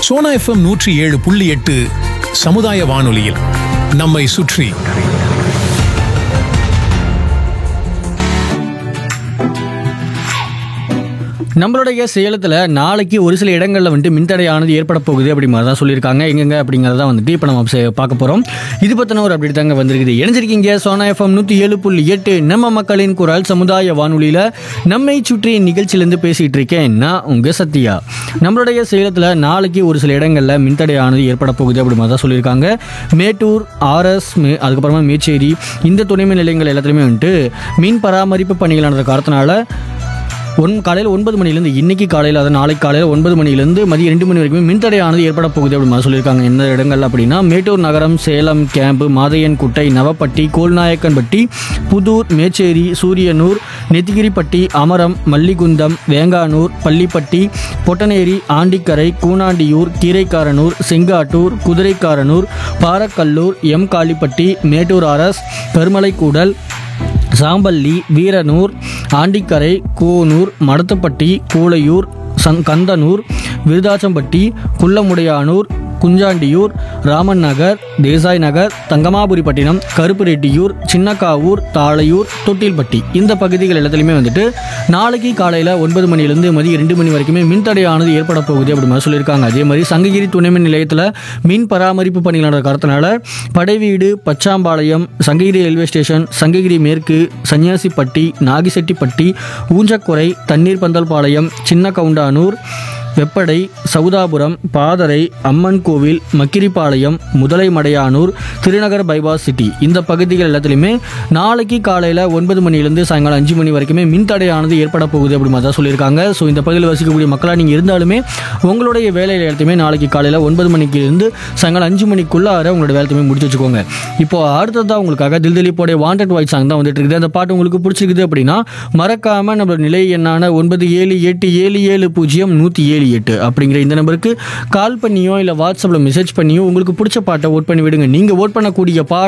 Sona FM நூற்றி ஏழு புள்ளி எட்டு சமுதாய வானொலியில் நம்மை சுற்றி நம்மளுடைய சேலத்தில் நாளைக்கு ஒரு சில இடங்களில் வந்துட்டு மின்தடையானது ஏற்பட போகுது அப்படி மாதிரி தான் சொல்லியிருக்காங்க எங்கெங்க அப்படிங்கிறத வந்துட்டு இப்போ நம்ம சே- பார்க்க போகிறோம் இது பற்றின ஒரு அப்டேட் தாங்க வந்திருக்குது இணைஞ்சிருக்கீங்க சோனா எஃப்எம் நூற்றி ஏழு புள்ளி எட்டு நம்ம மக்களின் குரல் சமுதாய வானொலியில் நம்மை சுற்றி நிகழ்ச்சியிலேருந்து பேசிகிட்டு இருக்கேன் நான் உங்கள் சத்யா நம்மளுடைய சேலத்தில் நாளைக்கு ஒரு சில இடங்களில் மின்தடையானது ஏற்பட போகுது அப்படி மாதிரி தான் சொல்லியிருக்காங்க மேட்டூர் ஆர்எஸ் மே அதுக்கப்புறமா மேச்சேரி இந்த துணைமின் நிலையங்கள் எல்லாத்துலேயுமே வந்துட்டு மின் பராமரிப்பு பணிகள் நடந்த காரணத்தினால ஒன் காலையில் ஒன்பது மணிலேருந்து இன்னைக்கு காலையில் அதாவது நாளைக்கு காலையில் ஒன்பது மணிலேருந்து மதியம் ரெண்டு மணி வரைக்கும் மின்தடையானது ஏற்பட போகுது அப்படின்னு மாதிரி சொல்லியிருக்காங்க எந்த இடங்கள் அப்படின்னா மேட்டூர் நகரம் Salem camp Mathaiyan Kuttai Navappatti Kolnaickenpatti Puthur Mecheri Suriyanur Nethigiripatti Amaram Mallikundam Venganur Pallipatti Pottaneri Andikarai Koonandiyur Keeraikaranur Sengattur Kuthiraikaranur Parakkallur M Kalipatti Mettur R S Perumalaikoodal Sampalli Veeranur Andikarai Koonur Madathupatti Kulaiyur சங் கந்தனூர் விருதாச்சம்பட்டி குள்ளமுடையானூர் குஞ்சாண்டியூர் ராமன் நகர் தேசாய் நகர் தங்கமாபுரிப்பட்டினம் கருப்புரெட்டியூர் சின்னக்காவூர் தாளையூர் தொட்டில்பட்டி இந்த பகுதிகள் எல்லாத்துலேயுமே வந்துட்டு நாளைக்கு காலையில் ஒன்பது மணிலேருந்து மதியம் ரெண்டு மணி வரைக்குமே மின்தடையானது ஏற்பட போகுது அப்படி மாதிரி சொல்லியிருக்காங்க அதே மாதிரி சங்ககிரி துணைமின் நிலையத்தில் மின் பராமரிப்பு பணிகள் நடந்த காரணத்தினால படைவீடு பச்சாம்பாளையம் சங்ககிரி ரயில்வே ஸ்டேஷன் சங்ககிரி மேற்கு சன்னியாசிப்பட்டி நாகிசெட்டிப்பட்டி ஊஞ்சக்குறை தண்ணீர் பந்தல்பாளையம் சின்ன கவுண்டானூர் வெப்படை சவுதாபுரம் பாதரை அம்மன் கோவில் மக்கிரிப்பாளையம் முதலைமடையானூர் திருநகர் பைபாஸ் சிட்டி இந்த பகுதிகள் எல்லாத்துலேயுமே நாளைக்கு காலையில் ஒன்பது மணிலேருந்து சாயங்காலம் அஞ்சு மணி வரைக்குமே மின்தடையானது ஏற்பட போகுது அப்படி மாதிரி தான் சொல்லியிருக்காங்க ஸோ இந்த பகுதியில் வசிக்கக்கூடிய மக்களாக நீங்கள் இருந்தாலுமே உங்களுடைய வேலையில் எல்லாத்தையுமே நாளைக்கு காலையில் ஒன்பது மணிக்கு இருந்து சாயங்காலம் அஞ்சு மணிக்குள்ளார உங்களோட வேலையுமே முடிச்சு வச்சுக்கோங்க இப்போ அடுத்ததாக உங்களுக்காக தில் திலீப்போடைய வாண்டட் வாய்ஸ் சாங் தான் வந்துட்டு இருக்குது அந்த பாட்டு உங்களுக்கு பிடிச்சிருக்குது அப்படின்னா மறக்காம நம்மளோட நிலை எண்ணான ஒன்பது ஏழு எட்டு ஏழு ஏழு பூஜ்ஜியம் நூற்றி ஏழு எட்டு அப்படிங்கிற இந்த நம்பருக்கு கால் பண்ணியோ இல்லை வாட்ஸ்அப்பில் மெசேஜ் பண்ணியோ உங்களுக்கு பிடிச்ச பாட்டை ஓட் பண்ணி விடுங்க நீங்கள் ஓட் பண்ணக்கூடிய பாட்டு